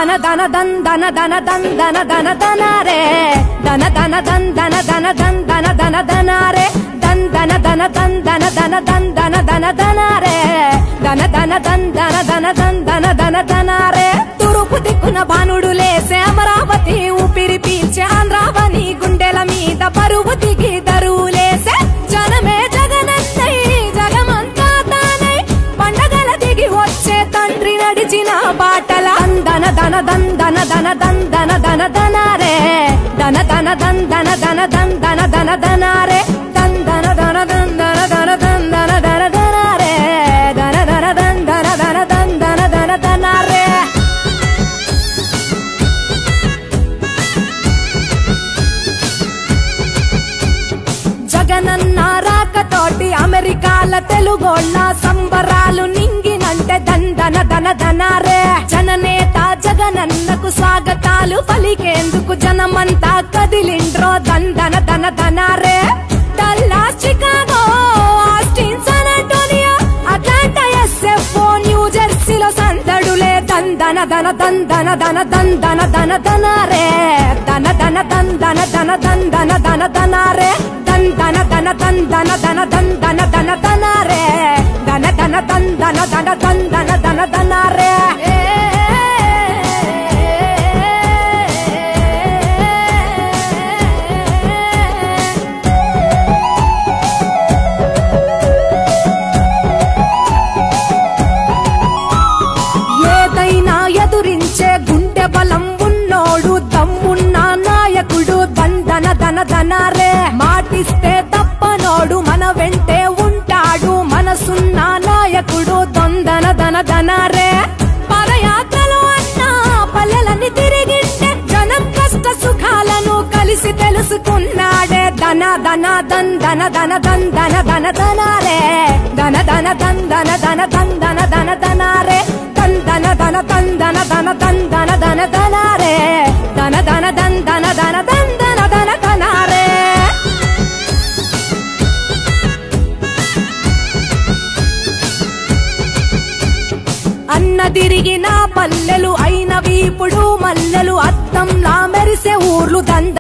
దన దన దన్ దన దన దన్ దన దన దనారే దన దన దన్ దన దన దన్ దన దన దనారే దన్ దన దన దన్ దన దన దన్ దన దన దనారే దన దన దన్ దన దన దన్ దన దన దనారే తూర్పు దిక్కున భానుడు లేసే అమరావతి ఊపిరి పీల్చే ఆంధ్రావని గుండెల మీద బరువు దిగి దరువు లేసే జనమే జగనన్నై జగమంతా తానై పండగల దిగి వచ్చే తండ్రి నడిచిన బాటల దన దన దన్ దన దన దన్ దన దన దనారే దన దన దన్ దన దన దన్ దన దన దనారే దన్ దన దన దన్ దన దన దన్ దన దన దనారే దన దన దన్ దన దన దన్ దన దన దనారే జగనన్న రాకతోటి అమెరికాల తెలుగోళ్ళ సంబరాలు నింగినంటే దందన దన దనారే జననేత జగనన్నకు స్వాగతాలు పలికేందుకు జనమంతా కదిలిండ్రో దందన దన దనారే Dallas Chicago Austin San Antonio Atlanta SFO New జెర్సీలో సందడులే దందన దన దందన దన దందన దన దనారే దన దన దందన దన దందన దన దనారే దందన దన దందన దన దందన దన దనారే దన దన దందన దన దందన దన దనారే ఏదైనా ఎదురించే గుండె బలం ఉన్నోడు దమ్మున్న నాయకుడు దందన దన దనారే మాటిస్తే తప్పనోడు మన వెంటే ఉంటాడు మనసున్న నాయకుడు దొందన దన దనారే పదయాత్రలు అన్నా పల్లెలని తిరిగింటే జనం కష్ట సుఖాలను కలిసి తెలుసుకున్నాడే దన దన దన్ దన దన దన్ దన దన దనారే దన దన దన్ దన దన దన్ దన దన దనారే దన్ దన దన దన్ దన దన దన్ దన దన దనారే దన దన దన్ దన దన దన్ దన దన దనారే అన్న తిరిగిన పల్లెలు అయినవి ఇప్పుడు మల్లెలు అద్దంలా మెరిసే ఊర్లు దంద